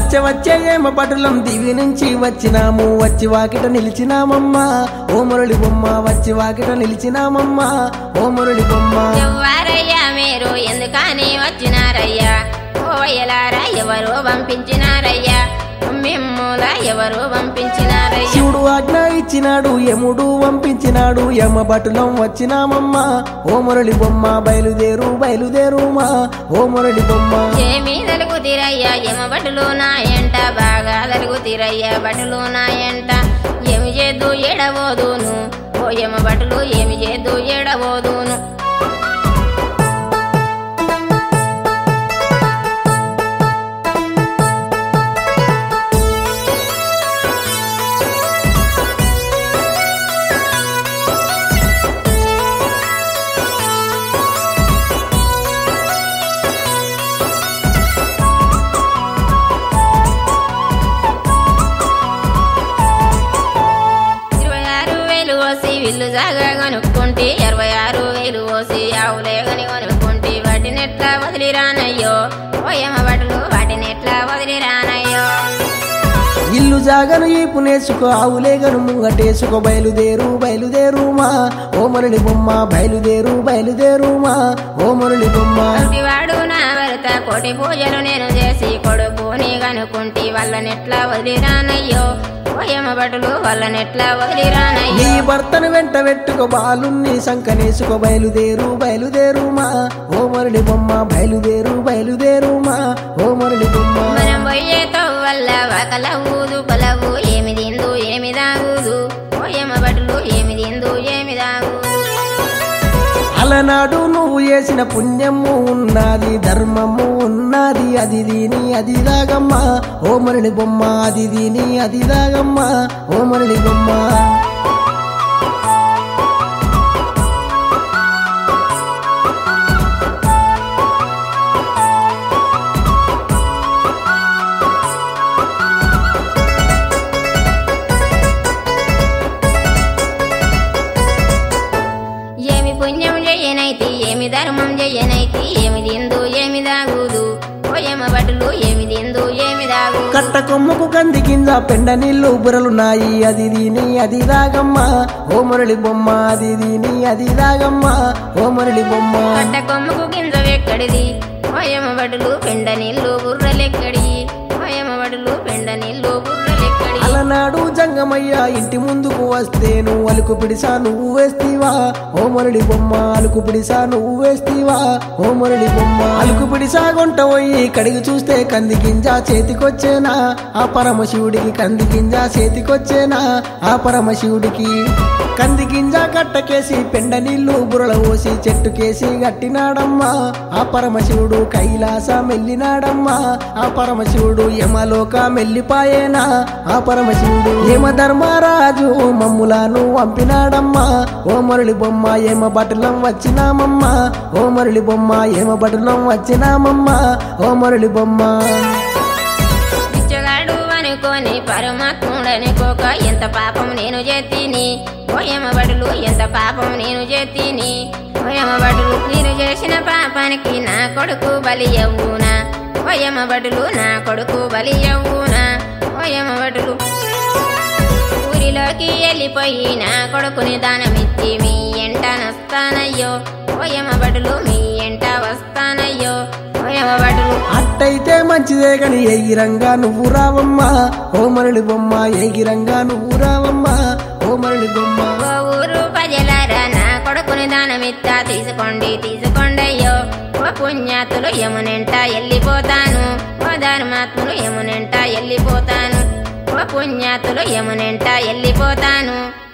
వచ్చే వచ్చే ఏమ పటులం దివి నుంచి వచ్చినాము వచ్చి వాకిట నిలిచినామమ్మా ఓ మురళి బొమ్మ వచ్చి వాకిట నిలిచినామమ్మా ఓ మురళి బొమ్మ ఎవ్వారయ్యా మీరు ఎందుకని వచ్చినారయ్యా ఓయలారా ఎవరు పంపించినారయ్యా మిమ్ముల ఎవరు పంపించినారయ్యా శివుడు ఆజ్ఞ ఇచ్చినాడు యముడు పంపించినాడు యమ భటులం వచ్చినామమ్మా ఓ మురళి బొమ్మ బయలుదేరు బయలుదేరుమా ఓ మురళి బొమ్మ ఏమి తలుగుతీరయ్యా ఎమ బటులు నా ఎంట బాగా తలుగుతీరయ్యా బటులు నా ఎంట ఏమి చేద్దు ఎడబోదును ఓ ఎమ బటులు ఏమి చేద్దు ఎడబోదును ఇరవై ఆరు వేలు పోసి విల్లు జాగా కొనుక్కుంటే ఇరవై ఆరు వేలు పోసి ఆవులే గని కొనుక్కుంటే వాటిని ఎట్లా వదిలిరానయ్యో ఓయమ్మ బట్టలు వాటిని ఎట్లా వదిలిరానయ్యో ఇల్లు జాగను ఈపు నేసుకో ఆవులేగను ముంగటేసుకో బయలుదేరు బయలుదేరుమా ఓ మురళి బొమ్మ బయలుదేరు బయలుదేరుమా ఓ మురళి బొమ్మ వాడు నా భర్త కోటి పూజలు నేను చేసి కొడుకుని కనుక్కుంటే వాళ్ళనెట్లా వదిలిరానయ్యో ఓయమ్మ బట్టలు వాళ్ళనెట్లా వదిలిరానయ్యో నీ భర్తను వెంట పెట్టుకో బాలుణ్ణి సంకనేసుకో బయలుదేరు బయలుదేరుమా ఓ మురళి బొమ్మ బయలుదేరు బయలుదేరుమా ఓ మురళి బొమ్మ మనం పోయేతో వల్ల వకల ఊదు పలవు ఏమి తిందు ఏమి దాగుదు ఓయమ్మ బట్టలు ఏమి తిందు ఏమి దాగుదు అలనాడు నువ్వు చేసిన పుణ్యము ఉన్నది ధర్మము ఉన్నది అది దీని అది దాగమ్మా ఓ మురళి బొమ్మ అది దీని అది దాగమ్మా ఓ మురళి బొమ్మ ఏమి పుణ్యం చెయ్యనైతి ఏమి ధర్మం చెయ్యనైతి ఏమి తిందు ఏమి దాగుదు ఓయమ్మ బట్టలు ఏమి తిందు ఏమి దాగు కట్ట కొమ్మకు కంది కింద పెండ నీళ్లు బురలున్నాయి అది దీని అది దాగమ్మా ఓ మురళి బొమ్మ అది దీని అది దాగమ్మా ఓ మురళి బొమ్మ కట్ట కొమ్మకు గింజ వెక్కడిది ఓయమ్మ బట్టలు పెండ నీళ్ళు బుర్రలెక్కడి ఓయమ్మ బట్టలు పెండ నీళ్ళు బుర్రలెక్కడి అలనాడు జంగమయ్య ఇంటి ముందుకు వస్తేను అలుకు పిడిసా నువ్వు వేస్తీవా ఓ మురళి బొమ్మ అలుకు పిడిసా నువ్వు వేస్తీవా ఓ మురళి బొమ్మ అలుకు పిడిసా గొంట పోయి కడిగి చూస్తే కంది గింజ చేతికొచ్చేనా ఆ పరమశివుడికి కంది గింజ చేతికొచ్చేనా ఆ పరమశివుడికి కంది గింజ కట్టకేసి పెండ నీళ్లు బురల పోసి చెట్టుకేసి గట్టినాడమ్మా ఆ పరమశివుడు కైలాసం వెళ్ళినాడమ్మా ఆ పరమశివుడు యమలోక మెల్లిపాయేనా ఆ పరమశివుడు యమ ధర్మరాజు మమ్ములను పంపినాడమ్మా ఓ మురళి బొమ్మ ఏమ బటులం వచ్చినామమ్మా ఓ మురళి బొమ్మ ఏమ బటులం వచ్చినామమ్మా ఓ మురళి బొమ్మ పిచ్చగాడు అనుకోని పరమాత్ముడనుకోక ఎంత పాపం నేను చేతిని ఓయమ్మ బడులు ఎంత పాపం నేను చేతిని ఓయమ్మ బడులు నేను చేసిన పాపానికి నా కొడుకు బలి అవ్వునా ఓయమ్మ బడులు నా కొడుకు బలి అవ్వునా ఓయమ్మ బడులు ఊరిలోకి వెళ్ళిపోయి నా కొడుకుని దానమిచ్చి మీ ఎంట నస్తానయ్యో ఓయమ్మ బడులు మీ ఎంట వస్తానయ్యో ఓయమ్మ బడులు అట్టయితే మంచిదే గని ఎగిరంగా నువ్వు రావమ్మా ఓ మరళి బొమ్మ ఎగిరంగా నువ్వు రావమ్మా ఓ మరళి బొమ్మ ఓ ఊరు ప్రజలారా నా కొడుకుని దానమిత్తా తీసుకోండి తీసుకోండి అయ్యో ఓ పుణ్యాతులు యమునెంట వెళ్ళిపోతాను ఓ ధర్మాత్ములు యమునెంట వెళ్ళిపోతాను ఓ పుణ్యాతులు యమునెంట వెళ్ళిపోతాను